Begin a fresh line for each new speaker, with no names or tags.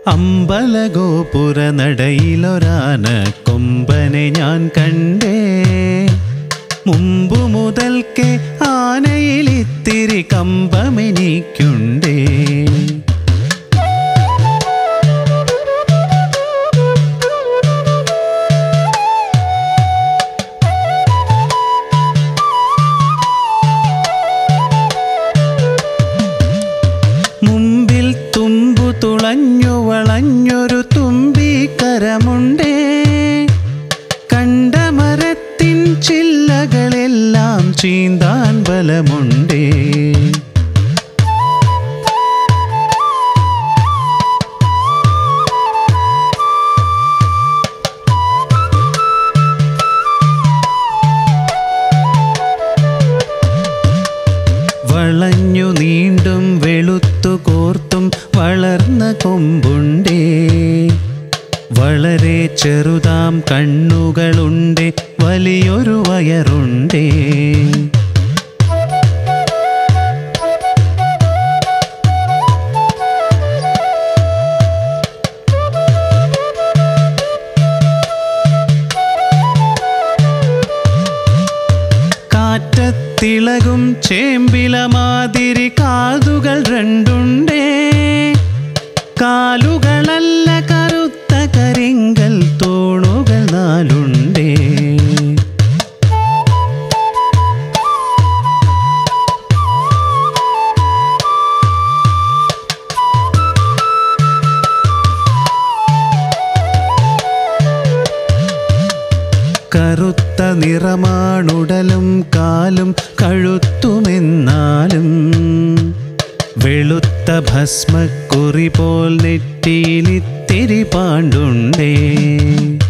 അമ്പലഗോപുര നടയിലൊരാന കൊമ്പനെ ഞാൻ കണ്ടേ മുമ്പു മുതൽക്കേ ആനയിൽ ഇത്തിരി കമ്പമെനിക്കുണ്ടേ മുമ്പിൽ തുമ്പു തുളഞ്ഞു വളഞ്ഞൊരു തുമ്പിക്കരമുണ്ടേ കണ്ട മരത്തിൻ ചില്ലകളെല്ലാം ചീന്താൻ ബലമുണ്ടേ വളഞ്ഞു നീണ്ടും വെളുത്തു കോർത്തും വളർന്ന കൊമ്പുണ്ടേ വളരെ ചെറുതാം കണ്ണുകളുണ്ട് വലിയൊരു വയറുണ്ടേ കാറ്റത്തിളകും ചേമ്പില മാതിരി കാതുകൾ രണ്ടുണ്ടേ കാലുകളല്ല കറുത്ത കരിങ്കൽ തോണുകൾ നാലുണ്ടേ കറുത്ത നിറമാണുടലും കാലും കഴുത്തുമെന്നാലും വെളുത്ത ഭസ്മക്കുറി പോൽ നെറ്റിയിലിത്തിരി പാണ്ടുണ്ടേ